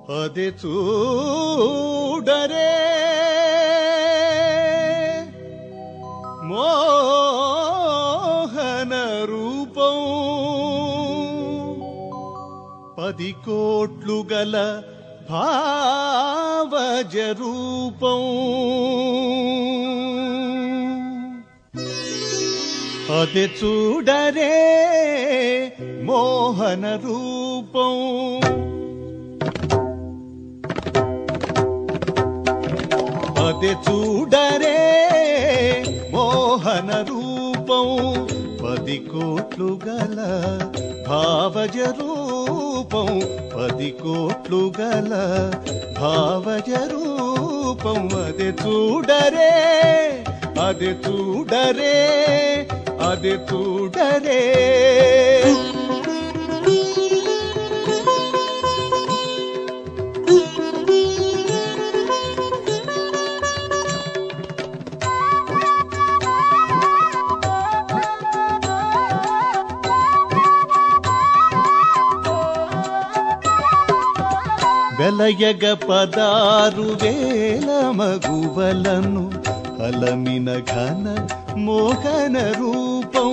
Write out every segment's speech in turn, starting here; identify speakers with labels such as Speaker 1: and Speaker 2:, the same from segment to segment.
Speaker 1: అది చూడరే మోహన రూపం పది కోట్లు గల భావజ రూపం అది చూడరే మోహన రూపం అది చూడరే మోహన రూపం పది కోట్లు గల భావజ రూపం పది కోట్లు గల భావజ రూపం అది చూడరే అది చూడరే అది చూడరే వెలయగ పదారు వేల మగువలను అలమిన ఘన మోహన రూపం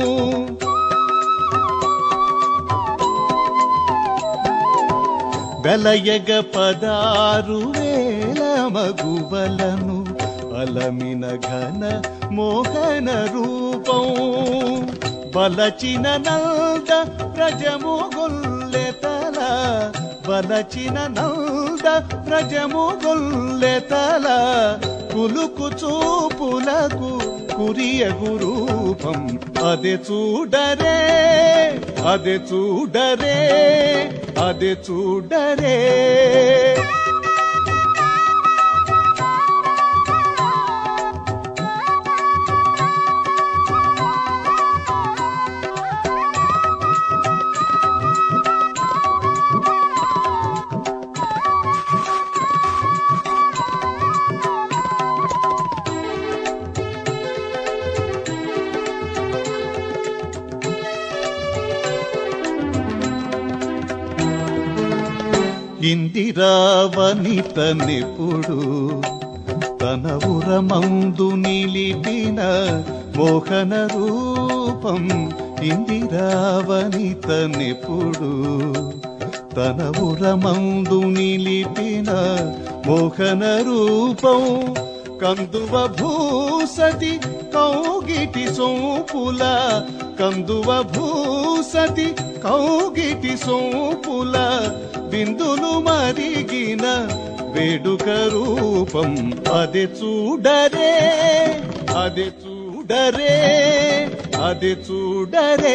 Speaker 1: వెలయగ పదారు వేల మగువలను అలమిన ఘన మోహన రూపం బలచిన నంద ప్రజము గొల్లెతల బలచిన నంద ప్రజము గొల్లెతల కులుకు చూపులకు కురియగు రూపం అదే చూడరే అదే చూడరే అదే చూడరే ఇందిరావనిత నిపుడు తన ఉరమందు నిలిపిన మోహన రూపం ఇందిరావనిత నిపుడు తన ఉరమందు నిలిపిన మోహన రూపం కందువ భూసతి కౌగిటి సోపుల కందువ భూసతి కౌగిటి సోపుల బిందులు మరిగిన వేడుక రూపం అది చూడరే అది చూడరే అది చూడరే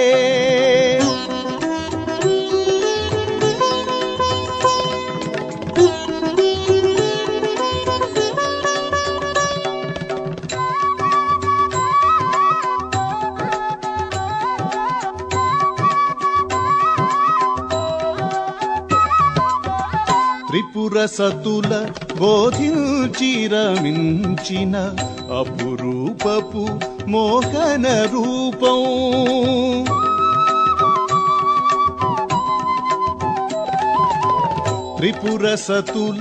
Speaker 1: త్రిపుర సతుల బోధించిరమించిన అపురూపపు మోహన రూపం త్రిపుర సతుల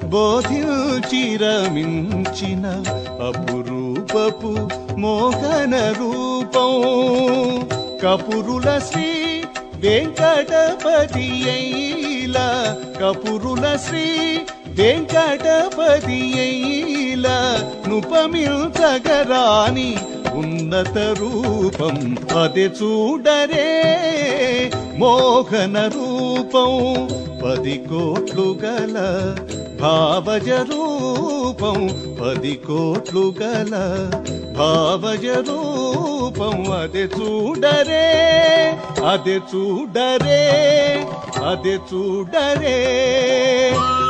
Speaker 1: బోధించిరమించిన అపురూపపు మోహన రూపం కపురుల శ్రీ వెంకటపతి అయిలా కపురుల శ్రీ వెంకటపతి అయిలా నుపమిల్చగరాని ఉన్నత రూపం అది చూడరే మోహన రూపం పది కోట్లు గల భావజ రూపం పది కోట్లు గల భావజ రూపం అది చూడరే అది చూడరే అది చూడరే